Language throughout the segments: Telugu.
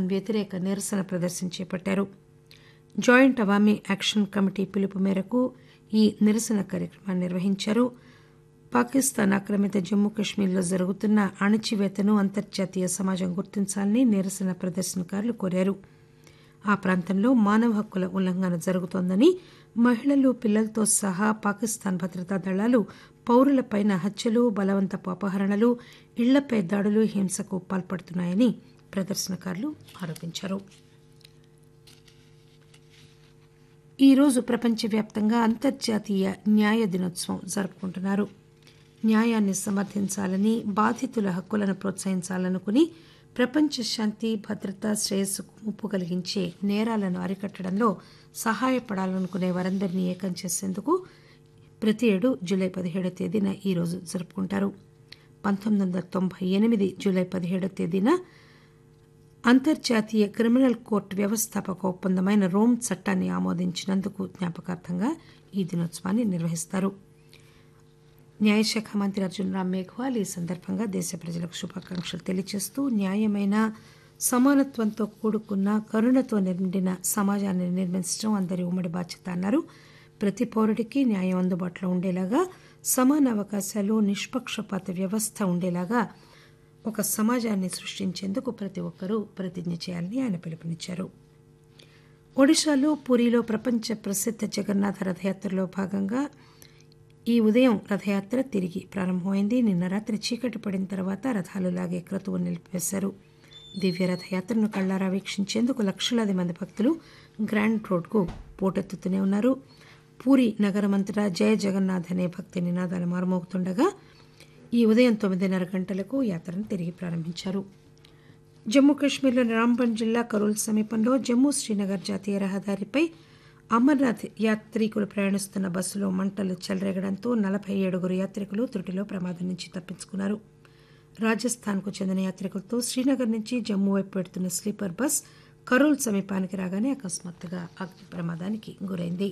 వ్యతిరేక నిరసన ప్రదర్శన చేపట్టారు జాయింట్ అవామీ యాక్షన్ కమిటీ పిలుపు మేరకు ఈ నిరసన కార్యక్రమాన్ని నిర్వహించారు పాకిస్తాన్ ఆక్రమిత జమ్మూ కశ్మీర్లో జరుగుతున్న అణచివేతను అంతర్జాతీయ సమాజం గుర్తించాలని నిరసన ప్రదర్శనకారులు కోరారు ఆ ప్రాంతంలో మానవ హక్కుల ఉల్లంఘన జరుగుతోందని మహిళలు పిల్లలతో సహా పాకిస్తాన్ భద్రతా దళాలు పౌరులపైన హత్యలు బలవంతపు అపహరణలు ఇళ్లపై దాడులు హింసకు పాల్పడుతున్నాయని ప్రదర్శనకారులు ఆరోపించారు ఈరోజు ప్రపంచవ్యాప్తంగా అంతర్జాతీయ న్యాయ దినోత్సవం జరుపుకుంటున్నారు న్యాయాన్ని సమర్థించాలని బాధితుల హక్కులను ప్రోత్సహించాలనుకుని ప్రపంచ శాంతి భద్రత శ్రేయస్సుకు ముప్పు కలిగించే నేరాలను అరికట్టడంలో సహాయపడాలనుకునే వారందరినీ ఏకం చేసేందుకు ప్రతి ఏడు జూలై పదిహేడో తేదీన ఈరోజు జరుపుకుంటారు పంతొమ్మిది వందల తొంభై ఎనిమిది జూలై పదిహేడో తేదీన అంతర్జాతీయ క్రిమినల్ కోర్టు వ్యవస్థాపక ఒప్పందమైన రోమ్ చట్టాన్ని ఆమోదించినందుకు జ్ఞాపకార్థంగా ఈ దినోత్సవాన్ని నిర్వహిస్తారు న్యాయశాఖ మంత్రి అర్జున్ రామ్ మేఘ్వాల్ ఈ సందర్భంగా దేశ ప్రజలకు శుభాకాంక్షలు తెలియజేస్తూ న్యాయమైన సమానత్వంతో కూడుకున్న కరుణతో నిండిన సమాజాన్ని నిర్మించడం అందరి ఉమ్మడి బాధ్యత అన్నారు ప్రతి పౌరుడికి న్యాయం అందుబాటులో ఉండేలాగా సమాన అవకాశాలు నిష్పక్షపాత వ్యవస్థ ఉండేలాగా ఒక సమాజాన్ని సృష్టించేందుకు ప్రతి ఒక్కరూ ప్రతిజ్ఞ చేయాలని ఆయన పిలుపునిచ్చారు ఒడిశాలో పూరిలో ప్రపంచ ప్రసిద్ధ జగన్నాథ రథయాత్రలో భాగంగా ఈ ఉదయం రథయాత్ర తిరిగి ప్రారంభమైంది నిన్న రాత్రి చీకటి పడిన తర్వాత రథాలు లాగే క్రతువు నిలిపివేశారు దివ్య రథయాత్రను కళ్లారా వీక్షించేందుకు లక్షలాది మంది భక్తులు గ్రాండ్ రోడ్కు పోటెత్తుతూనే ఉన్నారు పూరి నగరమంతటా జయ జగన్నాథ్ అనే భక్తి నినాదాలు మారుమోగుతుండగా ఈ ఉదయం తొమ్మిదిన్నర గంటలకు యాత్రను తిరిగి ప్రారంభించారు జమ్మూ కాశ్మీర్లోని రాంబన్ జిల్లా కరూల్ సమీపంలో జమ్మూ శ్రీనగర్ జాతీయ రహదారిపై అమర్నాథ్ యాత్రికులు ప్రయాణిస్తున్న బస్సులో మంటలు చెలరేగడంతో నలభై ఏడుగురు యాత్రికులు త్రుటిలో ప్రమాదం నుంచి తప్పించుకున్నారు రాజస్థాన్కు చెందిన యాత్రికులతో శ్రీనగర్ నుంచి జమ్మూ వైపు పెడుతున్న స్లీపర్ బస్ కరూల్ సమీపానికి రాగానే అకస్మాత్తుగా అగ్ని ప్రమాదానికి గురైంది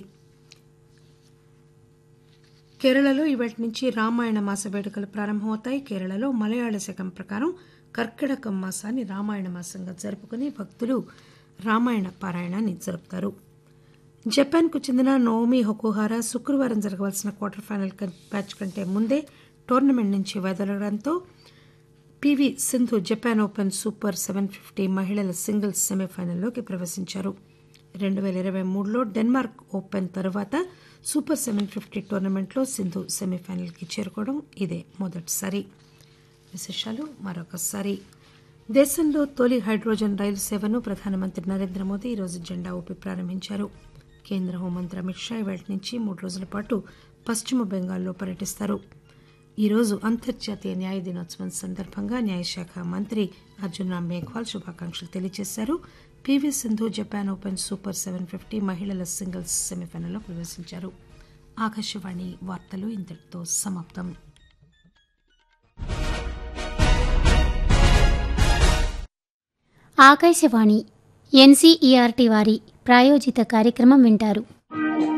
కేరళలో ఇవాటి నుంచి రామాయణ మాస వేడుకలు ప్రారంభమవుతాయి కేరళలో మలయాళ శకం ప్రకారం కర్కిటకం మాసాన్ని రామాయణ మాసంగా జరుపుకుని భక్తులు రామాయణ పారాయణాన్ని జరుపుతారు జపాన్కు చెందిన నోమి హొకుహారా శుక్రవారం జరగవలసిన క్వార్టర్ ఫైనల్ మ్యాచ్ కంటే ముందే టోర్నమెంట్ నుంచి వైదొలగడంతో P V Sindhu Japan open super seven fifty మహిళల సింగిల్స్ సెమీఫైనల్లోకి ప్రవేశించారు రెండు వేల ఇరవై మూడులో డెన్మార్క్ ఓపెన్ తరువాత సూపర్ సెవెన్ ఫిఫ్టీ టోర్నమెంట్లో సింధు సెమీఫైనల్కి చేరుకోవడం ఇదే మొదటిసారి విశేషాలు మరొకసారి దేశంలో తొలి హైడ్రోజన్ రైలు సేవను ప్రధానమంత్రి నరేంద్ర మోదీ ఈరోజు జెండా ఊపి ప్రారంభించారు కేంద్ర హోంమంత్రి అమిత్ షా ఇవాటి నుంచి మూడు రోజుల పాటు పశ్చిమ బెంగాల్లో పర్యటిస్తారు ఈరోజు అంతర్జాతీయ న్యాయ దినోత్సవం సందర్భంగా న్యాయశాఖ మంత్రి అర్జున్ రామ్ మేఘ్వాల్ శుభాకాంక్షలు తెలియజేశారు P V Sindhu Japan open super seven fifty మహిళల సింగిల్స్ సెమీఫైనల్లో ప్రవేశించారు ఆకాశవాణి వార్తలు ఇంతటితో సమాప్తం ఆకాశవాణి ఎన్సీఈఆర్టీ వారి ప్రాయోజిత కార్యక్రమం వింటారు